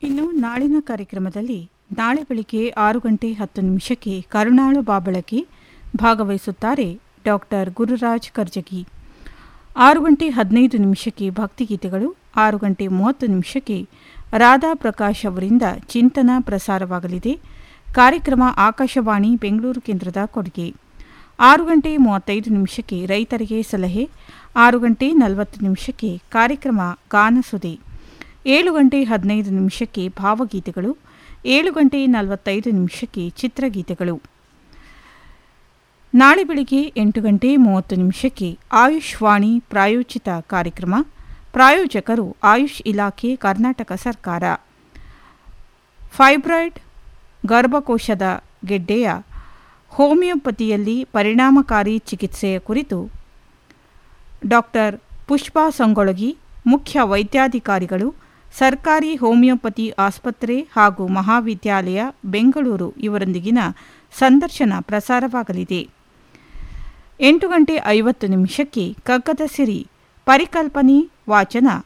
ಇನ್ನು ನಾಳಿನ ಕಾರ್ಯಕ್ರಮದಲ್ಲಿ ನಾಳೆ ಬೆಳಿಗ್ಗೆ ಆರು ಗಂಟೆ ಹತ್ತು ನಿಮಿಷಕ್ಕೆ ಕರುಣಾಳು ಬಾಬಳಕೆ ಭಾಗವಹಿಸುತ್ತಾರೆ ಡಾಕ್ಟರ್ ಗುರುರಾಜ್ ಕರ್ಜಗಿ ಆರು ಗಂಟೆ ಹದಿನೈದು ನಿಮಿಷಕ್ಕೆ ಭಕ್ತಿಗೀತೆಗಳು ಆರು ಗಂಟೆ ಮೂವತ್ತು ನಿಮಿಷಕ್ಕೆ ರಾಧಾ ಪ್ರಕಾಶ್ ಅವರಿಂದ ಚಿಂತನ ಪ್ರಸಾರವಾಗಲಿದೆ ಕಾರ್ಯಕ್ರಮ ಆಕಾಶವಾಣಿ ಬೆಂಗಳೂರು ಕೇಂದ್ರದ ಕೊಡುಗೆ ಆರು ಗಂಟೆ ಮೂವತ್ತೈದು ನಿಮಿಷಕ್ಕೆ ರೈತರಿಗೆ ಸಲಹೆ ಆರು ಗಂಟೆ ನಲವತ್ತು ನಿಮಿಷಕ್ಕೆ ಕಾರ್ಯಕ್ರಮ ಗಾನಸುದೆ ಏಳು ಗಂಟೆ ಹದಿನೈದು ನಿಮಿಷಕ್ಕೆ ಭಾವಗೀತೆಗಳು ಏಳು ಗಂಟೆ ನಲವತ್ತೈದು ನಿಮಿಷಕ್ಕೆ ಚಿತ್ರಗೀತೆಗಳು ನಾಳೆ ಬೆಳಿಗ್ಗೆ ಎಂಟು ಗಂಟೆ ಮೂವತ್ತು ನಿಮಿಷಕ್ಕೆ ಆಯುಷ್ ವಾಣಿ ಪ್ರಾಯೋಜಿತ ಕಾರ್ಯಕ್ರಮ ಪ್ರಾಯೋಜಕರು ಆಯುಷ್ ಇಲಾಖೆ ಕರ್ನಾಟಕ ಸರ್ಕಾರ ಫೈಬ್ರಾಯ್ಡ್ ಗರ್ಭಕೋಶದ ಗೆಡ್ಡೆಯ ಹೋಮಿಯೋಪತಿಯಲ್ಲಿ ಪರಿಣಾಮಕಾರಿ ಚಿಕಿತ್ಸೆಯ ಕುರಿತು ಡಾಕ್ಟರ್ ಪುಷ್ಪಾ ಸಂಗೊಳಗಿ ಮುಖ್ಯ ವೈದ್ಯಾಧಿಕಾರಿಗಳು ಸರ್ಕಾರಿ ಹೋಮಿಯೋಪತಿ ಆಸ್ಪತ್ರೆ ಹಾಗೂ ಮಹಾವಿದ್ಯಾಲಯ ಬೆಂಗಳೂರು ಇವರೊಂದಿಗಿನ ಸಂದರ್ಶನ ಪ್ರಸಾರವಾಗಲಿದೆ ಎಂಟು ಗಂಟೆ ಐವತ್ತು ನಿಮಿಷಕ್ಕೆ ಕಗ್ಗದ ಸಿರಿ ಪರಿಕಲ್ಪನೆ ವಾಚನ